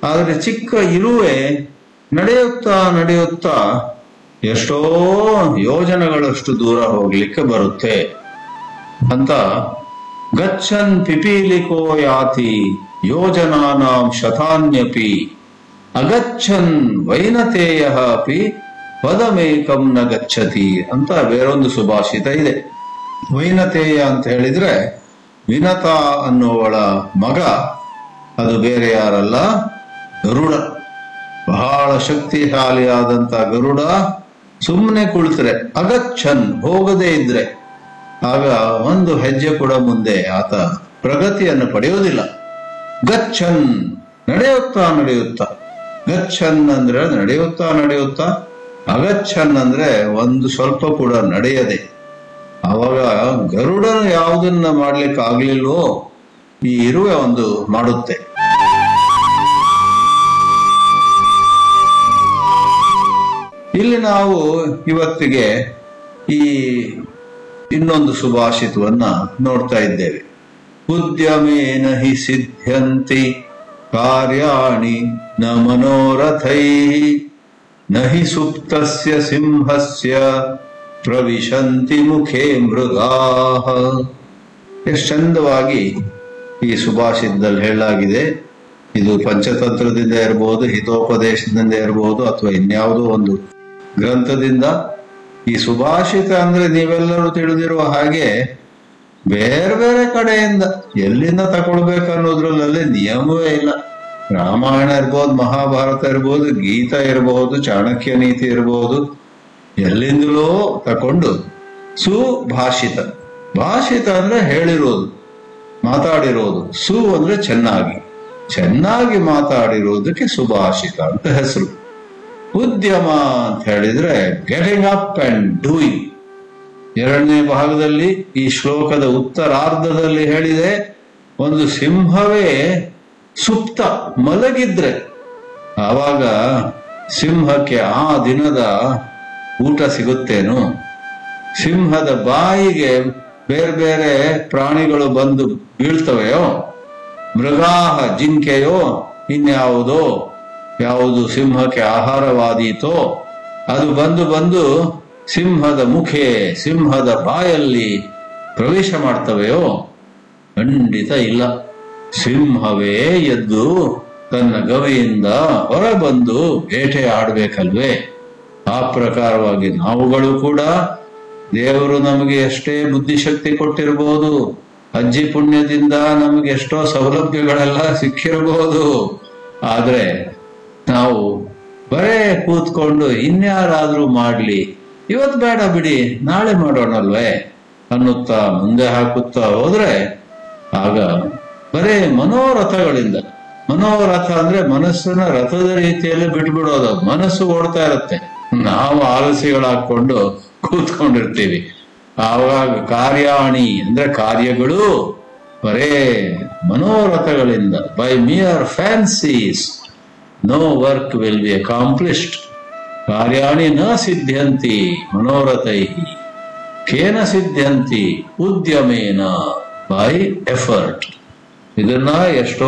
ಆದರೆ ಚಿಕ್ಕ ಇರುವೆ ನಡೆಯುತ್ತಾ ನಡೆಯುತ್ತಾ ಎಷ್ಟೋ ಯೋಜನೆಗಳಷ್ಟು ದೂರ ಹೋಗ್ಲಿಕ್ಕೆ ಬರುತ್ತೆ ಅಂತ ಗಚ್ಚನ್ ಪಿಪೀಲಿಕೋ ಯಾತಿ ಯೋಜನಾನಾಂ ಶತಾನ್ಯಪಿ ಅಗಚ್ಚನ್ ವೈನತೇಯ ಅಪಿ ಪದಮೇಕಂ ನ ಗಚ್ಚತಿ ಅಂತ ಬೇರೊಂದು ಸುಭಾಷಿತ ಇದೆ ವೈನತೇಯ ಅಂತ ಹೇಳಿದ್ರೆ ವಿನತ ಅನ್ನುವಳ ಮಗ ಅದು ಬೇರೆ ಯಾರಲ್ಲ ಗರುಡ ಬಹಳ ಶಕ್ತಿಶಾಲಿಯಾದಂತ ಗರುಡ ಸುಮ್ಮನೆ ಕುಳಿತರೆ ಅಗಚ್ಚನ್ ಹೋಗದೇ ಇದ್ರೆ ಆಗ ಒಂದು ಹೆಜ್ಜೆ ಕೂಡ ಮುಂದೆ ಆತ ಪ್ರಗತಿಯನ್ನು ಪಡೆಯೋದಿಲ್ಲ ಗಚ್ಚನ್ ನಡೆಯುತ್ತಾ ನಡೆಯುತ್ತಾ ಗಚ್ಚನ್ ಅಂದ್ರೆ ನಡೆಯುತ್ತಾ ನಡೆಯುತ್ತಾ ಅಗಚ್ಚನ್ ಅಂದ್ರೆ ಒಂದು ಸ್ವಲ್ಪ ಕೂಡ ನಡೆಯದೆ ಅವಾಗ ಗರುಡ ಯಾವುದನ್ನ ಮಾಡ್ಲಿಕ್ಕೆ ಆಗ್ಲಿಲ್ವೋ ಈ ಇರುವೆ ಒಂದು ಮಾಡುತ್ತೆ ಇಲ್ಲಿ ನಾವು ಇವತ್ತಿಗೆ ಈ ಇನ್ನೊಂದು ಸುಭಾಷಿತವನ್ನ ನೋಡ್ತಾ ಇದ್ದೇವೆ ಉದ್ಯಮೇನ ಹಿ ಸಿದ್ಧ್ಯಂತಿ ಕಾರ್ಯಾಣಿ ನ ಮನೋರಥೈ ನ ಹಿ ಸುಪ್ತಸ್ಯ ಸಿಂಹಸ್ಯ ಪ್ರವಿಶಂತಿ ಮುಖೇ ಮೃಗಾಹ ಎಷ್ಟು ಚಂದವಾಗಿ ಈ ಸುಭಾಷಿತದಲ್ಲಿ ಹೇಳಲಾಗಿದೆ ಇದು ಪಂಚತಂತ್ರದಿಂದ ಇರಬಹುದು ಹಿತೋಪದೇಶದಿಂದ ಇರಬಹುದು ಅಥವಾ ಇನ್ಯಾವುದೋ ಒಂದು ಗ್ರಂಥದಿಂದ ಈ ಸುಭಾಷಿತ ಅಂದ್ರೆ ನೀವೆಲ್ಲರೂ ತಿಳಿದಿರುವ ಹಾಗೆ ಬೇರೆ ಬೇರೆ ಕಡೆಯಿಂದ ಎಲ್ಲಿಂದ ತಗೊಳ್ಬೇಕು ಅನ್ನೋದ್ರಲ್ಲಿ ನಿಯಮವೇ ಇಲ್ಲ ರಾಮಾಯಣ ಇರ್ಬೋದು ಮಹಾಭಾರತ ಇರ್ಬೋದು ಗೀತಾ ಇರಬಹುದು ಚಾಣಕ್ಯ ನೀತಿ ಇರಬಹುದು ಎಲ್ಲಿಂದಲೋ ತಕೊಂಡು ಸುಭಾಷಿತ ಭಾಷಿತ ಅಂದ್ರೆ ಹೇಳಿರೋದು ಮಾತಾಡಿರೋದು ಸು ಅಂದ್ರೆ ಚೆನ್ನಾಗಿ ಚೆನ್ನಾಗಿ ಮಾತಾಡಿರೋದಕ್ಕೆ ಸುಭಾಷಿತ ಅಂತ ಹೆಸರು ಉದ್ಯಮ ಅಂತ ಹೇಳಿದ್ರೆ ಗೆಟಿಂಗ್ ಅಪ್ ಅಂಡ್ ಡೂಯಿಂಗ್ ಎರಡನೇ ಭಾಗದಲ್ಲಿ ಈ ಶ್ಲೋಕದ ಉತ್ತರಾರ್ಧದಲ್ಲಿ ಹೇಳಿದೆ ಒಂದು ಸಿಂಹವೇ ಸುಪ್ತ ಮಲಗಿದ್ರೆ ಆವಾಗ ಸಿಂಹಕ್ಕೆ ಆ ದಿನದ ಊಟ ಸಿಗುತ್ತೇನು ಸಿಂಹದ ಬಾಯಿಗೆ ಬೇರೆ ಬೇರೆ ಪ್ರಾಣಿಗಳು ಬಂದು ಬೀಳ್ತವೆಯೋ ಮೃಗಾಹ ಜಿಂಕೆಯೋ ಇನ್ಯಾವುದೋ ಯಾವುದು ಸಿಂಹಕ್ಕೆ ಆಹಾರವಾದೀತೋ ಅದು ಬಂದು ಬಂದು ಸಿಂಹದ ಮುಖೆ ಸಿಂಹದ ಬಾಯಲ್ಲಿ ಪ್ರವೇಶ ಮಾಡ್ತವೆಯೋ ಖಂಡಿತ ಇಲ್ಲ ಸಿಂಹವೇ ಎದ್ದು ತನ್ನ ಗವಿಯಿಂದ ಹೊರಬಂದು ಬೇಟೆ ಆಡ್ಬೇಕಲ್ವೇ ಆ ಪ್ರಕಾರವಾಗಿ ನಾವುಗಳು ಕೂಡ ದೇವರು ನಮಗೆ ಎಷ್ಟೇ ಬುದ್ಧಿಶಕ್ತಿ ಕೊಟ್ಟಿರಬಹುದು ಅಜ್ಜಿ ಪುಣ್ಯದಿಂದ ನಮಗೆ ಎಷ್ಟೋ ಸೌಲಭ್ಯಗಳೆಲ್ಲ ಸಿಕ್ಕಿರಬಹುದು ಆದ್ರೆ ನಾವು ಬರೇ ಕೂತ್ಕೊಂಡು ಇನ್ಯಾರಾದ್ರೂ ಮಾಡ್ಲಿ ಇವತ್ ಬೇಡ ಬಿಡಿ ನಾಳೆ ಮಾಡೋಣಲ್ವೇ ಅನ್ನುತ್ತಾ ಮುಂದೆ ಹಾಕುತ್ತಾ ಹೋದ್ರೆ ಆಗ ಬರೇ ಮನೋರಥಗಳಿಂದ ಮನೋರಥ ಅಂದ್ರೆ ಮನಸ್ಸನ್ನ ರಥದ ರೀತಿಯಲ್ಲಿ ಬಿಟ್ಬಿಡೋದು ಮನಸ್ಸು ಓಡ್ತಾ ಇರುತ್ತೆ ನಾವು ಆಲಸ್ಯಗಳಾಕೊಂಡು ಕೂತ್ಕೊಂಡಿರ್ತೀವಿ ಆವಾಗ ಕಾರ್ಯಾಣಿ ಅಂದ್ರೆ ಕಾರ್ಯಗಳು ಬರೇ ಮನೋರಥಗಳಿಂದ by mere fancies no work will be accomplished ಕಾರ್ಯಾಣಿ ನ ಸಿದ್ಧ್ಯಂತಿ ಮನೋರಥೈ ಕೇನ ಸಿದ್ಧ್ಯಂತಿ ಉದ್ಯಮೇನ ಬೈ ಎಫರ್ಟ್ ಇದನ್ನ ಎಷ್ಟೋ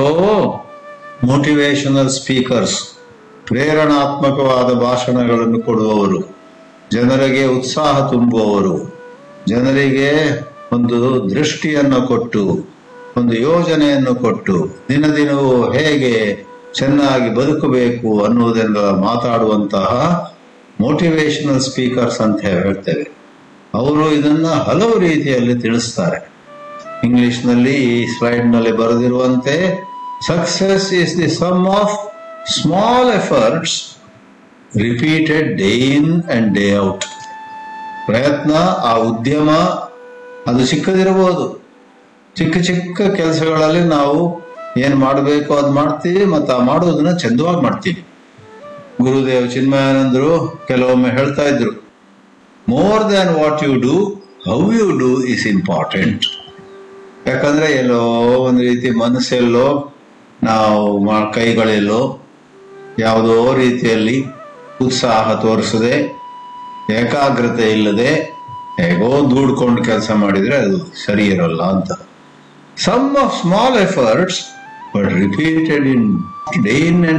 ಮೋಟಿವೇಶನಲ್ ಸ್ಪೀಕರ್ಸ್ ಪ್ರೇರಣಾತ್ಮಕವಾದ ಭಾಷಣಗಳನ್ನು ಕೊಡುವವರು ಜನರಿಗೆ ಉತ್ಸಾಹ ತುಂಬುವವರು ಜನರಿಗೆ ಒಂದು ದೃಷ್ಟಿಯನ್ನು ಕೊಟ್ಟು ಒಂದು ಯೋಜನೆಯನ್ನು ಕೊಟ್ಟು ದಿನ ದಿನವೂ ಹೇಗೆ ಚೆನ್ನಾಗಿ ಬದುಕಬೇಕು ಅನ್ನುವುದೆಲ್ಲ ಮಾತಾಡುವಂತಹ ಮೋಟಿವೇಶನಲ್ ಸ್ಪೀಕರ್ಸ್ ಅಂತ ಹೇಳ್ತೇವೆ ಅವರು ಇದನ್ನ ಹಲವು ರೀತಿಯಲ್ಲಿ ತಿಳಿಸ್ತಾರೆ ಇಂಗ್ಲಿಷ್ನಲ್ಲಿ ಈ ಸ್ಲೈಡ್ ನಲ್ಲಿ ಬರೆದಿರುವಂತೆ success is the sum of small efforts repeated day in and day out ಪ್ರಯತ್ನ ಆ ಉದ್ಯಮ ಅದು ಚಿಕ್ಕದಿರಬಹುದು ಚಿಕ್ಕ ಚಿಕ್ಕ ಕೆಲಸಗಳಲ್ಲಿ ನಾವು ಏನ್ ಮಾಡಬೇಕು ಅದ್ ಮಾಡ್ತೀವಿ ಮತ್ತೆ ಆ ಮಾಡೋದನ್ನ ಚಂದವಾಗಿ ಮಾಡ್ತೀವಿ ಗುರುದೇವ್ ಚಿನ್ಮಯಾನಂದರು ಕೆಲವೊಮ್ಮೆ ಹೇಳ್ತಾ ಇದ್ರು more than what you do how you do is important ಯಾಕಂದ್ರೆ ಎಲ್ಲೋ ಒಂದು ರೀತಿ ಮನಸ್ಸೆಲ್ಲೋ ನಾವು ಮಾ- ಕೈಗಳೆಲ್ಲೋ ಯಾವುದೋ ರೀತಿಯಲ್ಲಿ ಉತ್ಸಾಹ ತೋರಿಸದೆ ಏಕಾಗ್ರತೆ ಇಲ್ಲದೆ ಹೇಗೋ ದೂಡ್ಕೊಂಡು ಕೆಲಸ ಮಾಡಿದ್ರೆ ಅದು ಸರಿ ಇರಲ್ಲ ಅಂತ sum of small efforts but repeated in day in